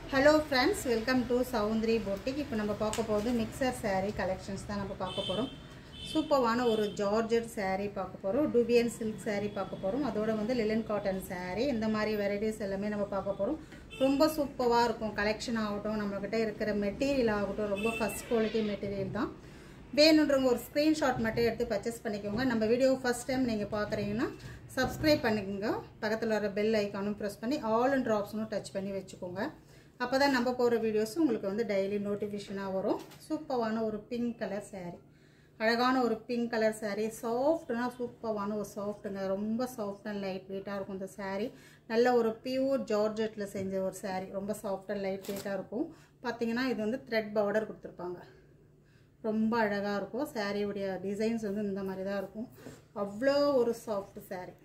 hello friends welcome to Soundari boutique இப்போ நம்ம பார்க்க போகிறது மிக்சர் saree கலெக்ஷன்ஸ் தான் நம்ம பார்க்க போகிறோம் சூப்பரான ஒரு ஜார்ஜட் saree பார்க்க போகிறோம் டுபியன் சில்க் saree பார்க்க போகிறோம் அதோட வந்து லிலன் காட்டன் saree இந்த மாதிரி வெரைட்டிஸ் எல்லாமே நம்ம பார்க்க போகிறோம் ரொம்ப சூப்பராக இருக்கும் கலெக்ஷன் ஆகட்டும் நம்மக்கிட்ட இருக்கிற மெட்டீரியல் ஆகட்டும் ரொம்ப ஃபஸ்ட் குவாலிட்டி மெட்டீரியல் தான் வேணுன்றவங்க ஒரு ஸ்க்ரீன்ஷாட் மட்டும் எடுத்து பர்ச்சேஸ் பண்ணிக்கோங்க நம்ம வீடியோ ஃபஸ்ட் டைம் நீங்கள் பார்க்குறீங்கன்னா சப்ஸ்கிரைப் பண்ணிக்கோங்க பக்கத்தில் வர பெல் ஐக்கானும் ப்ரெஸ் பண்ணி ஆல் அண்ட் ட்ராப்ஸும் டச் பண்ணி வச்சுக்கோங்க அப்போ தான் நம்ம போகிற வீடியோஸ் உங்களுக்கு வந்து டெய்லி நோட்டிஃபிகேஷனாக வரும் சூப்பரான ஒரு பிங்க் கலர் saree அழகான ஒரு பிங்க் கலர் saree சாஃப்ட்னா சூப்பரான ஒரு சாஃப்ட்டுங்க ரொம்ப சாஃப்ட் அண்ட் லைட் வெயிட்டாக இருக்கும் இந்த saree நல்ல ஒரு பியூர் ஜார்ஜெட்டில் செஞ்ச ஒரு saree ரொம்ப சாஃப்ட் அண்ட் லைட் வெயிட்டாக இருக்கும் பார்த்தீங்கன்னா இது வந்து த்ரெட் பார்டர் கொடுத்துருப்பாங்க ரொம்ப அழகாக இருக்கும் சாரியுடைய டிசைன்ஸ் வந்து இந்த மாதிரி தான் இருக்கும் அவ்வளோ ஒரு சாஃப்ட் saree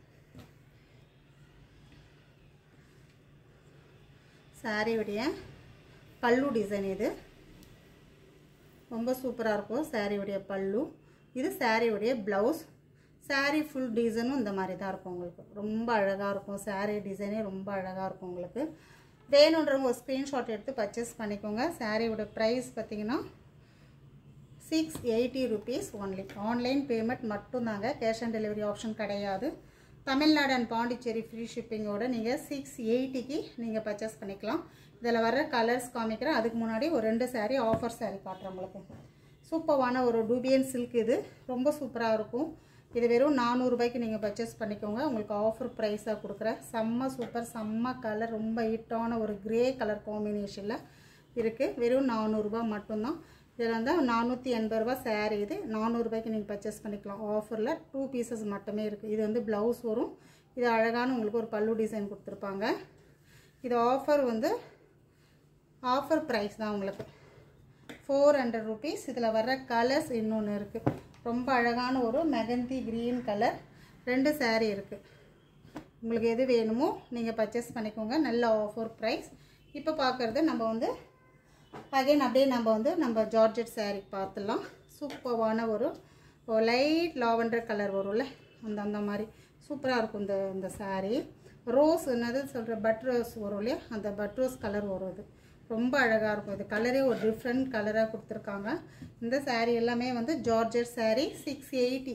சாரியுடைய பல்லு டிசைன் இது ரொம்ப சூப்பராக இருக்கும் சாரியுடைய பல்லு இது சாரியுடைய ப்ளவுஸ் saree ஃபுல் டிசைனும் இந்த மாதிரி தான் இருக்கும் உங்களுக்கு ரொம்ப அழகாக இருக்கும் saree டிசைனே ரொம்ப அழகாக இருக்கும் உங்களுக்கு வேணுன்றவங்க ஒரு ஸ்க்ரீன்ஷாட் எடுத்து பர்ச்சேஸ் பண்ணிக்கோங்க சாரியோட ப்ரைஸ் பார்த்தீங்கன்னா six eighty rupees only online payment மட்டும்தாங்க கேஷ் ஆன் டெலிவரி ஆப்ஷன் கிடையாது தமிழ்நாடு அண்ட் பாண்டிச்சேரி ஃப்ரீ ஷிப்பிங்கோட நீங்கள் சிக்ஸ் எயிட்டிக்கு நீங்கள் பர்ச்சேஸ் பண்ணிக்கலாம் இதில் வர கலர்ஸ் காமிக்கிறேன் அதுக்கு முன்னாடி ஒரு ரெண்டு saree ஆஃபர் saree காட்டுறேன் உங்களுக்கு சூப்பரான ஒரு டூபியன் சில்க் இது ரொம்ப சூப்பராக இருக்கும் இது வெறும் நானூறுபாய்க்கு நீங்கள் பர்ச்சேஸ் பண்ணிக்கோங்க உங்களுக்கு ஆஃபர் ப்ரைஸாக கொடுக்குறேன் செம்ம சூப்பர் செம்ம கலர் ரொம்ப ஹிட்டான ஒரு கிரே கலர் காம்பினேஷனில் இருக்குது வெறும் நானூறுரூபா மட்டும்தான் இதில் வந்து நானூற்றி எண்பது ரூபா saree இது நானூறுரூபாய்க்கு நீங்கள் பர்ச்சேஸ் பண்ணிக்கலாம் ஆஃபரில் டூ பீசஸ் மட்டுமே இருக்குது இது வந்து ப்ளவுஸ் வரும் இது அழகான உங்களுக்கு ஒரு பல்லு டிசைன் கொடுத்துருப்பாங்க இது ஆஃபர் வந்து ஆஃபர் ப்ரைஸ் தான் உங்களுக்கு ஃபோர் ஹண்ட்ரட் ருபீஸ் இதில் வர்ற கலர்ஸ் இன்னொன்று இருக்குது ரொம்ப அழகான ஒரு மெகந்தி க்ரீன் கலர் ரெண்டு saree இருக்குது உங்களுக்கு எது வேணுமோ நீங்கள் பர்ச்சேஸ் பண்ணிக்கோங்க நல்ல ஆஃபர் ப்ரைஸ் இப்போ பார்க்குறது நம்ம வந்து அகைன் அப்படியே நம்ம வந்து நம்ம ஜார்ஜெட் saree பார்த்துடலாம் சூப்பரான ஒரு லைட் லாவெண்டர் கலர் வரும்ல அந்த அந்த மாதிரி சூப்பராக இருக்கும் இந்த இந்த saree ரோஸ் என்னது சொல்கிற பட் ரோஸ் வரும் இல்லையா அந்த பட் ரோஸ் கலர் வரும் இது ரொம்ப அழகாக இருக்கும் இது கலரே ஒரு டிஃப்ரெண்ட் கலராக கொடுத்துருக்காங்க இந்த saree எல்லாமே வந்து ஜார்ஜெட் saree சிக்ஸ் எயிட்டி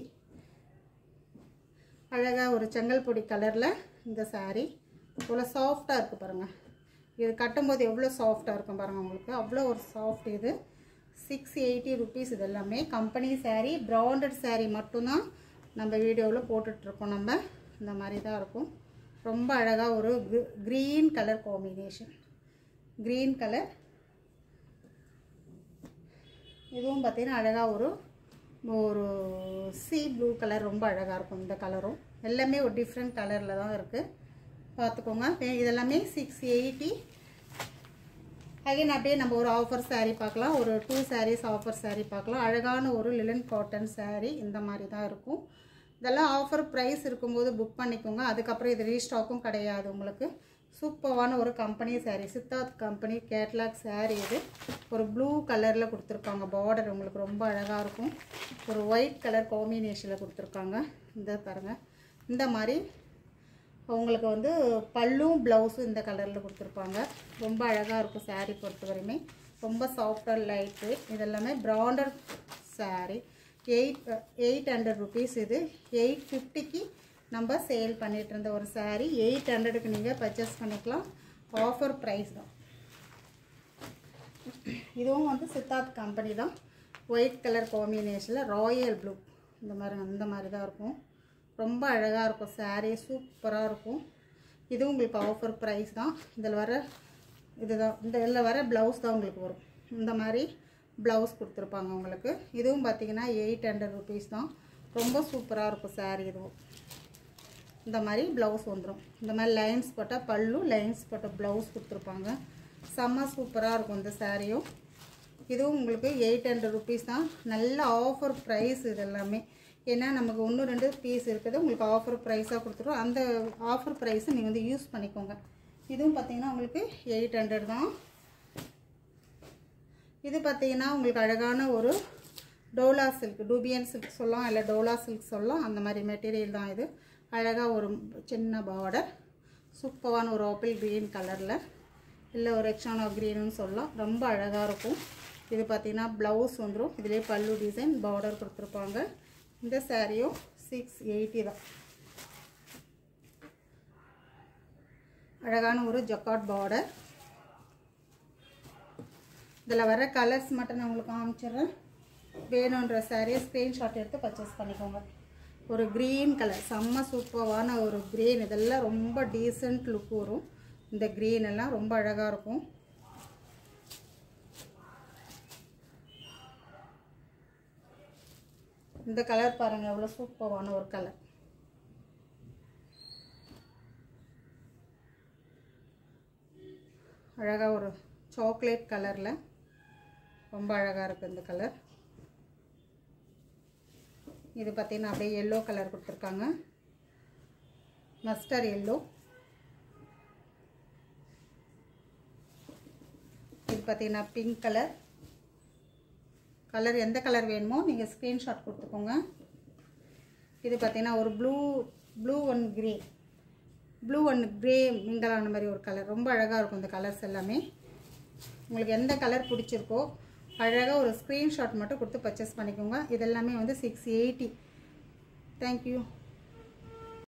அழகாக ஒரு செங்கல்பொடி கலரில் இந்த saree இவ்வளோ சாஃப்டாக இருக்குது பாருங்கள் இது கட்டும்போது எவ்வளோ சாஃப்டாக இருக்கும் பாருங்கள் உங்களுக்கு அவ்வளோ ஒரு சாஃப்ட் இது சிக்ஸ் எயிட்டி ருபீஸ் இது எல்லாமே கம்பெனி saree பிராண்டட் saree மட்டும்தான் நம்ம வீடியோவில் போட்டுட்ருக்கோம் நம்ம இந்த மாதிரி தான் இருக்கும் ரொம்ப அழகாக ஒரு green colour combination green colour இதுவும் பார்த்தீங்கன்னா அழகாக ஒரு ஒரு சி ப்ளூ கலர் ரொம்ப அழகாக இருக்கும் இந்த கலரும் எல்லாமே ஒரு டிஃப்ரெண்ட் கலரில் தான் இருக்குது பார்த்துக்கோங்க இதெல்லாமே சிக்ஸ் எயிட்டி அகைன் அப்படியே நம்ம ஒரு ஆஃபர் saree பார்க்கலாம் ஒரு டூ sarees ஆஃபர் saree பார்க்கலாம் அழகான ஒரு லிலன் காட்டன் saree இந்த மாதிரி தான் இருக்கும் இதெல்லாம் ஆஃபர் ப்ரைஸ் இருக்கும்போது புக் பண்ணிக்கோங்க அதுக்கப்புறம் இது ரீஸ்டாக்கும் கிடையாது உங்களுக்கு சூப்பரான ஒரு company saree Siddharth company catalogue saree இது ஒரு ப்ளூ கலரில் கொடுத்துருக்காங்க பார்டர் உங்களுக்கு ரொம்ப அழகாக இருக்கும் ஒரு ஒயிட் கலர் காம்பினேஷனில் கொடுத்துருக்காங்க இந்த பாருங்கள் இந்த மாதிரி உங்களுக்கு வந்து பல்லும் ப்ளவுஸும் இந்த கலரில் கொடுத்துருப்பாங்க ரொம்ப அழகாக இருக்கும் saree பொறுத்த வரையுமே ரொம்ப சாஃப்டாக லைட்டு இதெல்லாமே branded saree eight eight hundred rupees இது எயிட் ஃபிஃப்டிக்கு நம்ம சேல் பண்ணிட்டு இருந்த ஒரு saree எயிட் ஹண்ட்ரடுக்கு நீங்கள் பர்ச்சேஸ் பண்ணிக்கலாம் ஆஃபர் ப்ரைஸ் தான் இதுவும் வந்து சித்தார்த் கம்பெனி தான் ஒயிட் கலர் காம்பினேஷனில் ராயல் ப்ளூ இந்த மாதிரி அந்த மாதிரி தான் இருக்கும் ரொம்ப அழகாக இருக்கும் saree சூப்பராக இருக்கும் இதுவும் உங்களுக்கு ஆஃபர் ப்ரைஸ் தான் இதில் வர இதுதான் இந்த இதில் வர ப்ளவுஸ் தான் உங்களுக்கு வரும் இந்த மாதிரி ப்ளவுஸ் கொடுத்துருப்பாங்க உங்களுக்கு இதுவும் பார்த்தீங்கன்னா எயிட் ஹண்ட்ரட் ருபீஸ் தான் ரொம்ப சூப்பராக இருக்கும் saree இதுவும் இந்த மாதிரி ப்ளவுஸ் வந்துடும் இந்த மாதிரி லைன்ஸ் போட்டால் பல்லு லைன்ஸ் போட்ட ப்ளவுஸ் கொடுத்துருப்பாங்க செம்ம சூப்பராக இருக்கும் இந்த சாரியும் இதுவும் உங்களுக்கு எயிட் ஹண்ட்ரட் ருபீஸ் தான் நல்ல ஆஃபர் ப்ரைஸ் இது எல்லாமே ஏன்னா நமக்கு ஒன்று ரெண்டு பீஸ் இருக்குது உங்களுக்கு ஆஃபர் ப்ரைஸாக கொடுத்துருவோம் அந்த ஆஃபர் ப்ரைஸை நீங்கள் வந்து யூஸ் பண்ணிக்கோங்க இதுவும் பார்த்தீங்கன்னா உங்களுக்கு எயிட் ஹண்ட்ரட் தான் இது பார்த்தீங்கன்னா உங்களுக்கு அழகான ஒரு டோலா சில்க் டூபியன் சில்க் சொல்லலாம் இல்லை டோலா சில்க் சொல்லலாம் அந்த மாதிரி மெட்டீரியல் தான் இது அழகாக ஒரு சின்ன பார்டர் சூப்பரான ஒரு ஆப்பிள் க்ரீன் கலரில் இல்லை ஒரு எக்ஸானோ க்ரீனுன்னு சொல்லலாம் ரொம்ப அழகாக இருக்கும் இது பார்த்தீங்கன்னா ப்ளவுஸ் வந்துடும் இதிலே பல்லு டிசைன் பார்டர் கொடுத்துருப்பாங்க இந்த சாரியும் சிக்ஸ் எயிட்டி தான் அழகான ஒரு ஜக்காட் பார்டர் இதில் வர கலர்ஸ் மட்டும் நான் உங்களுக்கு காமிச்சிடுறேன் வேணுன்ற சாரியை ஸ்க்ரீன்ஷாட் எடுத்து பர்ச்சேஸ் பண்ணிக்கோங்க ஒரு க்ரீன் கலர் செம்ம சூப்பரான ஒரு க்ரீன் இதெல்லாம் ரொம்ப டீசெண்ட் லுக் வரும் இந்த க்ரீன் எல்லாம் ரொம்ப அழகாக இருக்கும் இந்த கலர் பாருங்கள் எவ்வளோ சூப்பரான ஒரு கலர் அழகாக ஒரு சாக்லேட் கலரில் ரொம்ப அழகாக இருக்குது இந்த கலர் இது பார்த்திங்கன்னா அப்படியே எல்லோ கலர் கொடுத்துருக்காங்க மஸ்டர் எல்லோ இது பார்த்திங்கன்னா பிங்க் கலர் கலர் எந்த கலர் வேணுமோ நீங்கள் ஸ்க்ரீன்ஷாட் கொடுத்துக்கோங்க இது பார்த்திங்கன்னா ஒரு blue blue one grey blue and grey மிங்கலான மாதிரி ஒரு கலர் ரொம்ப அழகாக இருக்கும் இந்த கலர்ஸ் எல்லாமே உங்களுக்கு எந்த கலர் பிடிச்சிருக்கோ அழகாக ஒரு ஸ்க்ரீன்ஷாட் மட்டும் கொடுத்து பர்ச்சேஸ் பண்ணிக்கோங்க இதெல்லாமே வந்து சிக்ஸ் எயிட்டி தேங்க்யூ